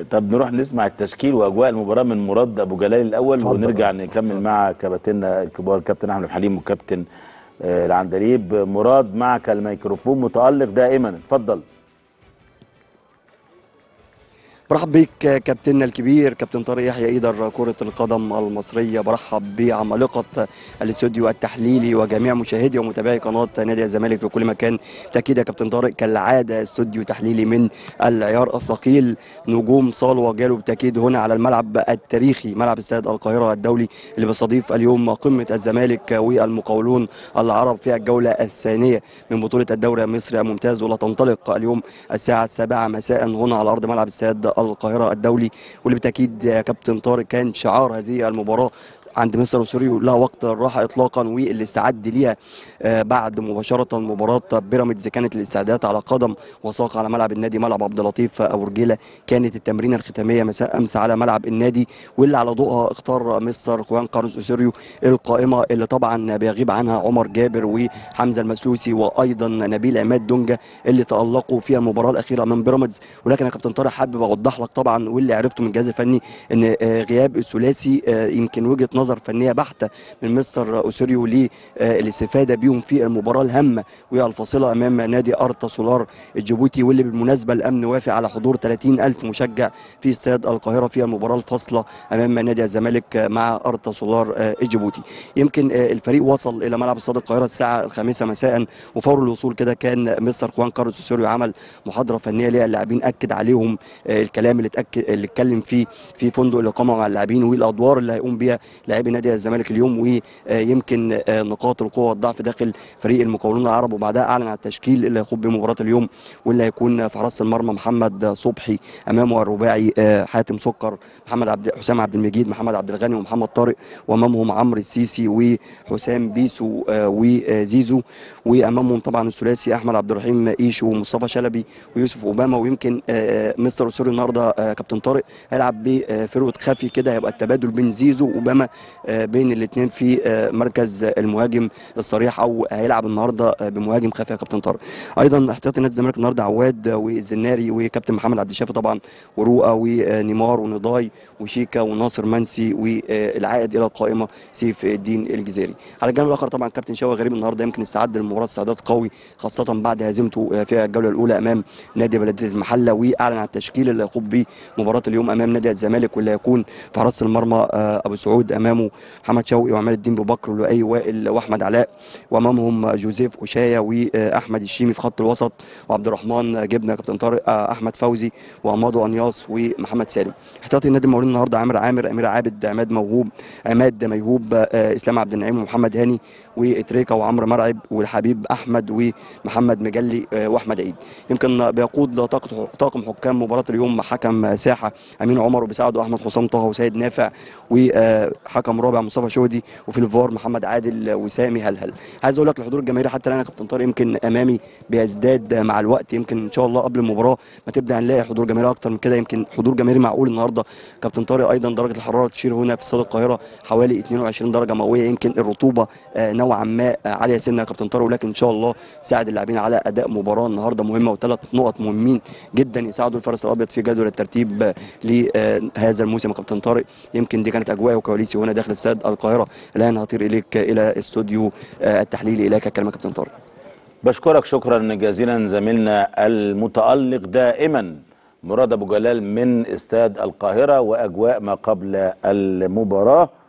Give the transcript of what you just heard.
طب نروح نسمع التشكيل واجواء المباراه من مراد ابو جلال الاول اتفضل. ونرجع نكمل مع كباتننا الكبار كابتن احمد حليم وكابتن آه، العندليب مراد معك الميكروفون متالق دائما اتفضل برحب بيك كابتننا الكبير كابتن طارق يحيى ايدر كرة القدم المصرية برحب بعمالقة الاستوديو التحليلي وجميع مشاهدي ومتابعي قناة نادي الزمالك في كل مكان بالتأكيد يا كابتن طارق كالعادة استوديو تحليلي من العيار الثقيل نجوم صالوا جالوا بالتأكيد هنا على الملعب التاريخي ملعب استاد القاهرة الدولي اللي بيستضيف اليوم قمة الزمالك والمقاولون العرب في الجولة الثانية من بطولة الدوري المصري الممتاز واللي تنطلق اليوم الساعة السابعة مساء هنا على أرض ملعب استاد القاهرة الدولي واللي بالتأكيد يا كابتن طارق كان شعار هذه المباراة عند مستر وسوريو لها وقت الراحه اطلاقا والاستعد ليها آه، بعد مباشره مباراه بيراميدز كانت الاستعدادات على قدم وساق على ملعب النادي ملعب عبد اللطيف ابو رجيله كانت التمرينه الختاميه مساء امس على ملعب النادي واللي على ضوءها اختار مستر خوان كارلوس اوسوريو القائمه اللي طبعا بيغيب عنها عمر جابر وحمزه المسلوسي وايضا نبيل عماد دونجا اللي تالقوا في المباراه الاخيره امام بيراميدز ولكن يا كابتن طارق حابب اوضح لك طبعا واللي عرفته من الجهاز الفني ان آه، غياب الثلاثي آه، يمكن وجهه نظر فنيه بحته من مستر اوسوريو للاستفاده بيهم في المباراه الهامه والفاصله امام نادي ارتا سولار الجيبوتي واللي بالمناسبه الامن وافق على حضور 30 الف مشجع في استاد القاهره في المباراه الفاصله امام نادي الزمالك مع ارتا سولار آه، الجيبوتي يمكن آه، الفريق وصل الى ملعب استاد القاهره الساعه الخامسه مساء وفور الوصول كده كان مستر خوان كارلوس اوسوريو عمل محاضره فنيه للاعبين اكد عليهم آه، الكلام اللي اتاكد اللي اتكلم فيه في فندق الاقامه مع اللاعبين والادوار اللي هيقوم بيها لاعبي نادي الزمالك اليوم ويمكن نقاط القوه والضعف داخل فريق المقاولون العرب وبعدها اعلن عن التشكيل اللي هيخوض بمباراه اليوم واللي هيكون في حراسه المرمى محمد صبحي امامه الرباعي آه، حاتم سكر محمد عبد حسام عبد المجيد محمد عبد الغني ومحمد طارق وامامهم عمرو السيسي وحسام بيسو آه، وزيزو وامامهم طبعا الثلاثي احمد عبد الرحيم ايشو ومصطفى شلبي ويوسف اوباما ويمكن آه، مستر اسوري النهارده آه، كابتن طارق هيلعب بفروه خفي كده هيبقى التبادل بين زيزو واوباما آه، بين الاثنين في آه، مركز المهاجم الصريح او هيلعب النهارده آه، بمهاجم خفي يا كابتن طارق ايضا احتياطي نادي الزمالك النهارده عواد والزناري وكابتن محمد عبد الشافي طبعا ورؤى ونيمار ونضاي وشيكا وناصر منسي والعائد الى القائمه سيف الدين الجزيري على الجانب الاخر طبعا كابتن شوقي غريب النهارده يمكن استعد للمباراه استعداد قوي خاصه بعد هزيمته في الجوله الاولى امام نادي بلديه المحله واعلن عن التشكيل اللي هيخوض بيه مباراه اليوم امام نادي الزمالك واللي هيكون في حراسه المرمى آه، ابو سعود امامه محمد شوقي وعماد الدين ببكر ولؤي وائل واحمد علاء وامامهم جوزيف اوشايا واحمد الشيمي في خط الوسط وعبد الرحمن جبنه كابتن طارق آه، احمد فوزي وعمادو انياس ومحمد سالم احتياطي النادي المقاولين النهارده عامر عامر امير عابد عماد موهوب عماد ميهوب آه، اسلام عبد النعيم ومحمد هاني واتريكا وعمرو مرعب والحبيب احمد ومحمد مجلي آه، واحمد عيد يمكن بيقود طاقة- طاقم حكام مباراه اليوم حكم ساحه امين عمر وبيساعده احمد حسام طه وسيد نافع وحكم رابع مصطفى شودي وفي الفار محمد عادل وسامي هلهل عايز اقول لك الحضور الجماهيري حتى الان يا كابتن طارق يمكن امامي بيزداد مع الوقت يمكن ان شاء الله قبل المباراه ما تبدا هنلاقي حضور جماهيري اكتر من كده يمكن حضور جماهيري معقول النهارده كابتن طارق ايضا درجه الحراره تشير هنا في استاد القاهره حوالي 22 درجه مئويه يمكن الرطوبه آه، نوعا ما آه، عاليه سنه يا كابتن طارق ولكن ان شاء الله تساعد اللاعبين على اداء مباراه النهارده مهمه وثلاث نقط مهمين جدا يساعدوا الفرس الابيض في جدول الترتيب آه، لهذا الموسم يا كابتن طارق يمكن دي كانت اجواء وكواليسي هنا داخل استاد القاهره الان هطير اليك الى استوديو آه، التحليلي اليك الكلمه كابتن طارق بشكرك شكرا جزيلا زميلنا المتألق دائما مراد ابو جلال من استاد القاهره واجواء ما قبل المباراه